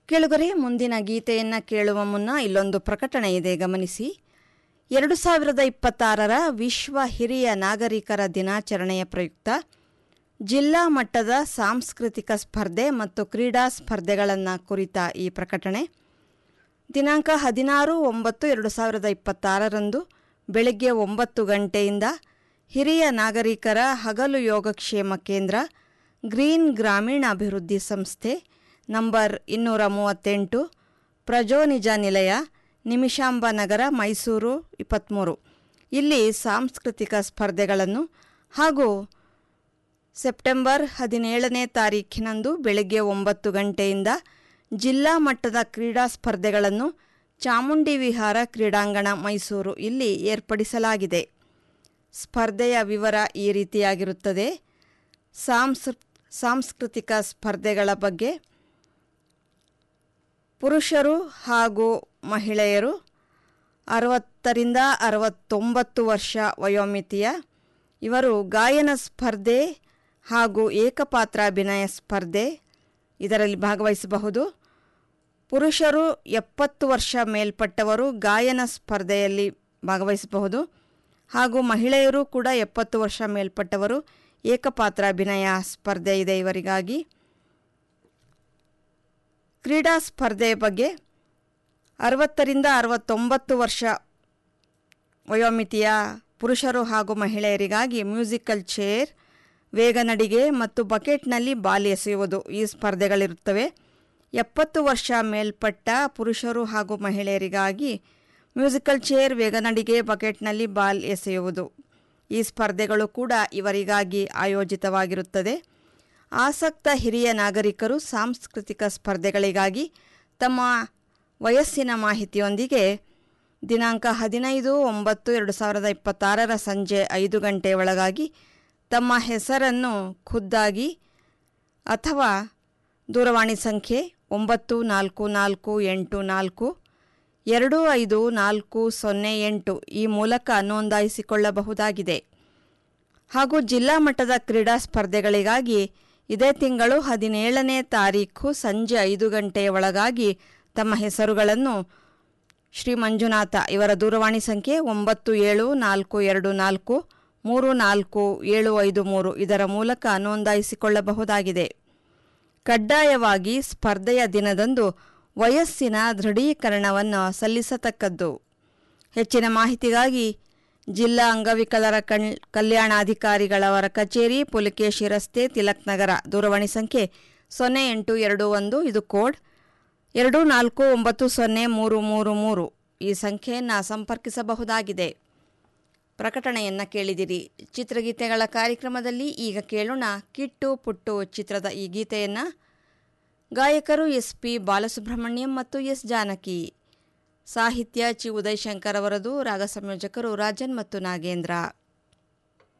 ಕೇಳುಗರೆ ಮುಂದಿನ ಗೀತೆಯನ್ನು ಕೇಳುವ ಮುನ್ನ ಇಲ್ಲೊಂದು ಪ್ರಕಟಣೆ ಇದೆ ಗಮನಿಸಿ ಎರಡು ಸಾವಿರದ ಇಪ್ಪತ್ತಾರರ ವಿಶ್ವ ಹಿರಿಯ ನಾಗರಿಕರ ದಿನಾಚರಣೆಯ ಪ್ರಯುಕ್ತ ಜಿಲ್ಲಾ ಮಟ್ಟದ ಸಾಂಸ್ಕೃತಿಕ ಸ್ಪರ್ಧೆ ಮತ್ತು ಕ್ರೀಡಾ ಸ್ಪರ್ಧೆಗಳನ್ನು ಕುರಿತ ಈ ಪ್ರಕಟಣೆ ದಿನಾಂಕ ಹದಿನಾರು ಒಂಬತ್ತು ಎರಡು ಸಾವಿರದ ಇಪ್ಪತ್ತಾರರಂದು ಬೆಳಗ್ಗೆ ಒಂಬತ್ತು ಗಂಟೆಯಿಂದ ಹಿರಿಯ ನಾಗರಿಕರ ಹಗಲು ಯೋಗಕ್ಷೇಮ ಕೇಂದ್ರ ಗ್ರೀನ್ ಗ್ರಾಮೀಣ ಅಭಿವೃದ್ಧಿ ಸಂಸ್ಥೆ ನಂಬರ್ ಇನ್ನೂರ ಮೂವತ್ತೆಂಟು ಪ್ರಜೋನಿಜ ನಿಲಯ ನಿಮಿಷಾಂಬ ನಗರ ಮೈಸೂರು ಇಪ್ಪತ್ತ್ಮೂರು ಇಲ್ಲಿ ಸಾಂಸ್ಕೃತಿಕ ಸ್ಪರ್ಧೆಗಳನ್ನು ಹಾಗೂ ಸೆಪ್ಟೆಂಬರ್ ಹದಿನೇಳನೇ ತಾರೀಖಿನಂದು ಬೆಳಗ್ಗೆ ಒಂಬತ್ತು ಗಂಟೆಯಿಂದ ಜಿಲ್ಲಾ ಮಟ್ಟದ ಕ್ರೀಡಾ ಸ್ಪರ್ಧೆಗಳನ್ನು ಚಾಮುಂಡಿ ವಿಹಾರ ಕ್ರೀಡಾಂಗಣ ಮೈಸೂರು ಇಲ್ಲಿ ಏರ್ಪಡಿಸಲಾಗಿದೆ ಸ್ಪರ್ಧೆಯ ವಿವರ ಈ ರೀತಿಯಾಗಿರುತ್ತದೆ ಸಾಂಸ್ಕೃ ಸಾಂಸ್ಕೃತಿಕ ಸ್ಪರ್ಧೆಗಳ ಬಗ್ಗೆ ಪುರುಷರು ಹಾಗೂ ಮಹಿಳೆಯರು ಅರವತ್ತರಿಂದ ಅರವತ್ತೊಂಬತ್ತು ವರ್ಷ ವಯೋಮಿತಿಯ ಇವರು ಗಾಯನ ಸ್ಪರ್ಧೆ ಹಾಗೂ ಏಕಪಾತ್ರಾಭಿನಯ ಸ್ಪರ್ಧೆ ಇದರಲ್ಲಿ ಭಾಗವಹಿಸಬಹುದು ಪುರುಷರು ಎಪ್ಪತ್ತು ವರ್ಷ ಮೇಲ್ಪಟ್ಟವರು ಗಾಯನ ಸ್ಪರ್ಧೆಯಲ್ಲಿ ಭಾಗವಹಿಸಬಹುದು ಹಾಗೂ ಮಹಿಳೆಯರು ಕೂಡ ಎಪ್ಪತ್ತು ವರ್ಷ ಮೇಲ್ಪಟ್ಟವರು ಏಕಪಾತ್ರಾಭಿನಯ ಸ್ಪರ್ಧೆ ಇದೆ ಇವರಿಗಾಗಿ ಕ್ರೀಡಾ ಸ್ಪರ್ಧೆಯ ಬಗ್ಗೆ ಅರವತ್ತರಿಂದ ಅರವತ್ತೊಂಬತ್ತು ವರ್ಷ ವಯೋಮಿತಿಯ ಪುರುಷರು ಹಾಗೂ ಮಹಿಳೆಯರಿಗಾಗಿ ಮ್ಯೂಸಿಕಲ್ ಚೇರ್ ವೇಗನಡಿಗೆ ಮತ್ತು ಬಕೆಟ್ನಲ್ಲಿ ಬಾಲ್ ಎಸೆಯುವುದು ಈ ಸ್ಪರ್ಧೆಗಳಿರುತ್ತವೆ ಎಪ್ಪತ್ತು ವರ್ಷ ಮೇಲ್ಪಟ್ಟ ಪುರುಷರು ಹಾಗೂ ಮಹಿಳೆಯರಿಗಾಗಿ ಮ್ಯೂಸಿಕಲ್ ಚೇರ್ ವೇಗನಡಿಗೆ ಬಕೆಟ್ನಲ್ಲಿ ಬಾಲ್ ಎಸೆಯುವುದು ಈ ಸ್ಪರ್ಧೆಗಳು ಕೂಡ ಇವರಿಗಾಗಿ ಆಯೋಜಿತವಾಗಿರುತ್ತದೆ ಆಸಕ್ತ ಹಿರಿಯ ನಾಗರಿಕರು ಸಾಂಸ್ಕೃತಿಕ ಸ್ಪರ್ಧೆಗಳಿಗಾಗಿ ತಮ್ಮ ವಯಸ್ಸಿನ ಮಾಹಿತಿಯೊಂದಿಗೆ ದಿನಾಂಕ ಹದಿನೈದು ಒಂಬತ್ತು ಎರಡು ಸಾವಿರದ ಇಪ್ಪತ್ತಾರರ ಸಂಜೆ ಐದು ಗಂಟೆ ಒಳಗಾಗಿ ತಮ್ಮ ಹೆಸರನ್ನು ಖುದ್ದಾಗಿ ಅಥವಾ ದೂರವಾಣಿ ಸಂಖ್ಯೆ ಒಂಬತ್ತು ನಾಲ್ಕು ನಾಲ್ಕು ಎಂಟು ನಾಲ್ಕು ಎರಡು ಐದು ನಾಲ್ಕು ಸೊನ್ನೆ ಎಂಟು ಈ ಮೂಲಕ ನೋಂದಾಯಿಸಿಕೊಳ್ಳಬಹುದಾಗಿದೆ ಹಾಗೂ ಜಿಲ್ಲಾ ಮಟ್ಟದ ಕ್ರೀಡಾ ಸ್ಪರ್ಧೆಗಳಿಗಾಗಿ ಇದೇ ತಿಂಗಳು ಹದಿನೇಳನೇ ತಾರೀಖು ಸಂಜೆ ಐದು ಗಂಟೆಯ ಒಳಗಾಗಿ ತಮ್ಮ ಹೆಸರುಗಳನ್ನು ಶ್ರೀ ಮಂಜುನಾಥ ಇವರ ದೂರವಾಣಿ ಸಂಖ್ಯೆ ಒಂಬತ್ತು ಏಳು ನಾಲ್ಕು ಎರಡು ನಾಲ್ಕು ಮೂರು ನಾಲ್ಕು ಏಳು ಐದು ಮೂರು ಇದರ ಮೂಲಕ ನೋಂದಾಯಿಸಿಕೊಳ್ಳಬಹುದಾಗಿದೆ ಕಡ್ಡಾಯವಾಗಿ ಸ್ಪರ್ಧೆಯ ದಿನದಂದು ವಯಸ್ಸಿನ ದೃಢೀಕರಣವನ್ನು ಸಲ್ಲಿಸತಕ್ಕದ್ದು ಹೆಚ್ಚಿನ ಮಾಹಿತಿಗಾಗಿ ಜಿಲ್ಲಾ ಅಂಗವಿಕಲರ ಕಣ್ ಕಲ್ಯಾಣಾಧಿಕಾರಿಗಳವರ ಕಚೇರಿ ಪುಲಿಕೇಶಿ ರಸ್ತೆ ತಿಲಕ್ ನಗರ ದೂರವಾಣಿ ಸಂಖ್ಯೆ ಸೊನ್ನೆ ಎಂಟು ಎರಡು ಒಂದು ಇದು ಕೋಡ್ ಎರಡು ನಾಲ್ಕು ಒಂಬತ್ತು ಸೊನ್ನೆ ಮೂರು ಮೂರು ಮೂರು ಈ ಸಂಖ್ಯೆಯನ್ನು ಸಂಪರ್ಕಿಸಬಹುದಾಗಿದೆ ಪ್ರಕಟಣೆಯನ್ನು ಕೇಳಿದಿರಿ ಚಿತ್ರಗೀತೆಗಳ ಕಾರ್ಯಕ್ರಮದಲ್ಲಿ ಈಗ ಕೇಳೋಣ ಕಿಟ್ಟು ಪುಟ್ಟು ಚಿತ್ರದ ಈ ಗೀತೆಯನ್ನು ಗಾಯಕರು ಎಸ್ ಪಿ ಬಾಲಸುಬ್ರಹ್ಮಣ್ಯಂ ಮತ್ತು ಎಸ್ ಜಾನಕಿ ಸಾಹಿತ್ಯ ಚಿ ಉದಯಶಂಕರ್ ಅವರದು ರಾಗ ಸಂಯೋಜಕರು ರಾಜನ್ ಮತ್ತು ನಾಗೇಂದ್ರ